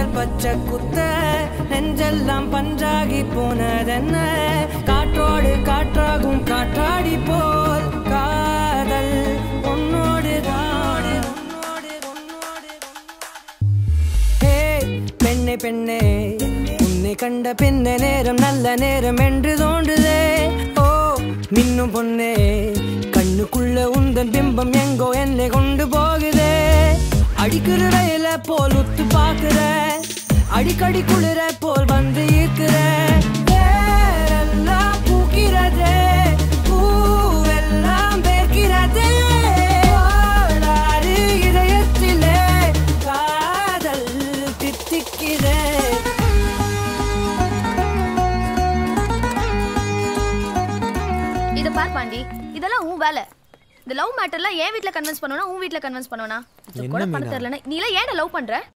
காதல் பச்சை குத்த நெஞ்செல்லாம் பஞ்சாகி போனதென்ன காற்றோடு காற்றாகும் காற்றாடி போல் காதல் உன்னோடு தான் உன்னோடு உன்னோடு ஹே பெண்ணே பெண்ணே உன்னை கண்ட பின்ன நேரம் நல்ல நேரம் என்று தோன்றுதே ஓ மின்னும் பொண்ணே கண்ணுக்குள்ள உந்தன் பிம்பம் எங்கோ என்னை கொண்டு போகுதே அடிக்கிற ரயில போல் உத்து பாக்குற அடிக்கடி குளிர போல் வந்து ஈர்க்கிற வேரெல்லாம் பூக்கிறதே பூவெல்லாம் வேர்க்கிறதே கோளாறு இதயத்திலே காதல் தித்திக்கிறே இத பார் பாண்டி இதெல்லாம் உன் வேலை இந்த லவ் மேட்டர்லாம் என் வீட்ல கன்வின்ஸ் பண்ணனும் உன் வீட்ல கன்வின்ஸ் பண்ணனும் கூட பண்ண தெரியலனா நீ எல்லாம் ஏன்டா லவ் பண்ற